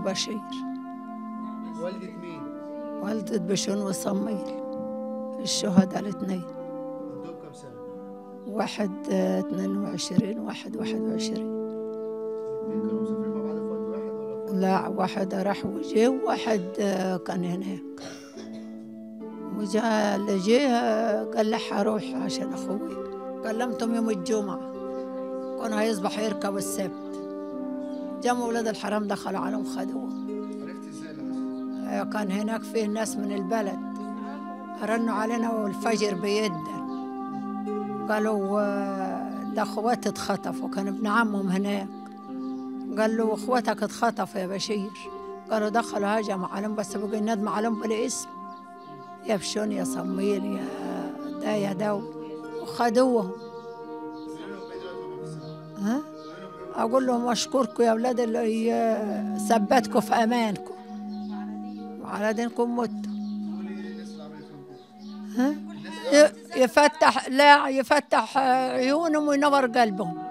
بشير والدة مين؟ والدة بشون وصميل الشهداء الاثنين عندهم كم سنة؟ واحد آه، 22 واحد 21 الاثنين كانوا مسافرين مع بعض في وقت واحد ولا في وقت لا واحد راح وجه وواحد آه، كان هناك وجاء اللي جه آه، قال لي حروح عشان اخوي كلمتهم يوم الجمعة كان هيصبح يركب السبت جم ولاد الحرام دخلوا عليهم خدوه عرفت ازاي اللي حصل؟ آه، كان هناك فيه ناس من البلد رنوا علينا والفجر بيدن قالوا آه، ده اخواتي اتخطفوا كان ابن عمهم هناك قال له اخواتك اتخطفوا يا بشير قالوا دخلوا هجموا عليهم بس بقوا يندموا عليهم بالاسم يا بشون يا صميل يا ده يا ده وخدوهم ها اقول لهم اشكركم يا اولاد اللي آه، ثبتكم في امانكم وعلى دينكم متوا ها ي- يفتح لا يفتح عيونهم وينور قلبهم